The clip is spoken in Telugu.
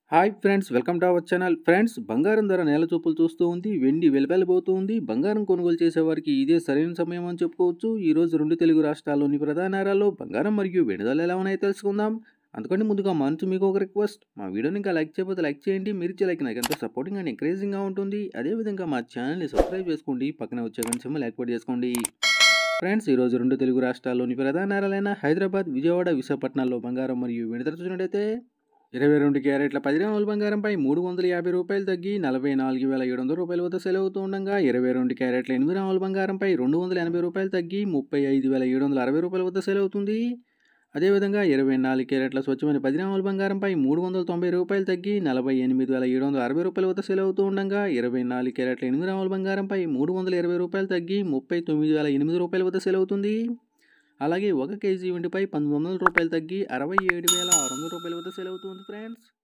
hi friends welcome to our channel friends బంగారం ధర నేల చూపులు చూస్తూ ఉంది వెండి వెలపెలబోతూ ఉంది బంగారం కొనుగోలు చేసేవారికి ఇదే సరైన సమయం అని చెప్పుకోవచ్చు ఈ రోజు రెండు తెలుగు రాష్ట్రాల్లోని ప్రధాన నగరాల్లో బంగారం మరియు వెండి ధరలు ఎలా ఉన్నాయో తెలుసుకుందాం అందుకని ముందుగా మనసు మీకు ఒక రిక్వెస్ట్ మా వీడియోని ఇంకా లైక్ చేయకపోతే లైక్ చేయండి మీరు ఇచ్చే లైక్ నాకు ఎంతో సపోర్టింగ్ అండ్ ఎంకరేజింగ్గా ఉంటుంది అదేవిధంగా మా ఛానల్ని సబ్స్క్రైబ్ చేసుకోండి పక్కన వచ్చే గంట సింబల్ యాక్టివేట్ చేసుకోండి ఫ్రెండ్స్ ఈరోజు రెండు తెలుగు రాష్ట్రాల్లోని ప్రధాన నగరాలైన హైదరాబాద్ విజయవాడ విశాఖపట్నాల్లో బంగారం మరియు వెండి ధర చూసినట్టయితే ఇరవై రెండు క్యారెట్ల పది గ్రాముల బంగారంపై మూడు వందల యాభై రూపాయలు తగ్గి నలభై నాలుగు వేల ఏడు వందల రూపాయల వద్ద సెలవు అవుతూ ఉండగా ఇరవై రెండు క్యారెట్ల ఎనిమిది గ్రాముల బంగారంపై రెండు వందల ఎనభై రూపాయలు తగ్గి ముప్పై ఐదు వేల ఏడు వందల అరవై రూపాయల వద్ద సెలవు అవుతుంది అదేవిధంగా ఇరవై నాలుగు క్యారెట్ల స్వచ్ఛమైన పది గ్రాముల బంగారంపై మూడు వందల తొంభై రూపాయలు తగ్గి నలభై ఎనిమిది వేల ఏడు వందల అరవై రూపాయల వద్ద సెలవు అవుతూ ఉండగా ఇరవై నాలుగు క్యారెట్ల ఎనిమిది గ్రాముల బంగారంపై మూడు వందల ఇరవై రూపాయలు తగ్గి ముప్పై తొమ్మిది వేల ఎనిమిది రూపాయల వద్ద సెలవు అవుతుంది అలాగే ఒక కేజీ వెండిపై పంతొమ్మిది వందల రూపాయలు తగ్గి అరవై ఏడు వేల ఆరు వందల రూపాయల వద్ద సెలవు అవుతుంది ఫ్రెండ్స్